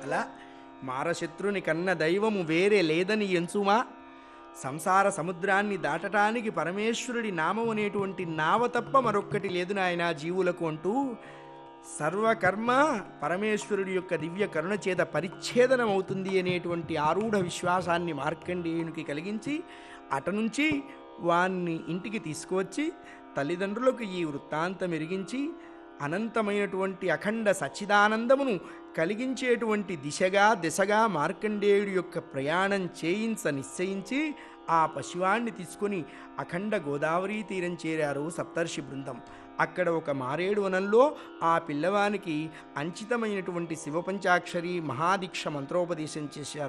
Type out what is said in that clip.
అలా మారశత్రుని కన్న దైవము వేరే లేదని ఎంచుమా సంసార సముద్రాన్ని దాటటానికి పరమేశ్వరుడి నామం అనేటువంటి నావ తప్ప మరొక్కటి లేదు నాయన జీవులకు అంటూ సర్వకర్మ పరమేశ్వరుడి యొక్క దివ్య కరుణ చేత పరిచ్ఛేదనం అవుతుంది అనేటువంటి ఆరూఢ విశ్వాసాన్ని మార్కండేయునికి కలిగించి అట నుంచి వాన్ని ఇంటికి తీసుకువచ్చి తల్లిదండ్రులకు ఈ వృత్తాంతం ఎరిగించి అనంతమైనటువంటి అఖండ సచ్చిదానందమును కలిగించేటువంటి దిశగా దిశగా మార్కండేయుడి యొక్క ప్రయాణం చేయించ నిశ్చయించి ఆ పశువాన్ని తీసుకొని అఖండ గోదావరి తీరం చేరారు సప్తర్షి బృందం అక్కడ ఒక మారేడు వనంలో ఆ పిల్లవానికి అంచితమైనటువంటి శివపంచాక్షరి మహాదీక్ష మంత్రోపదేశం చేశారు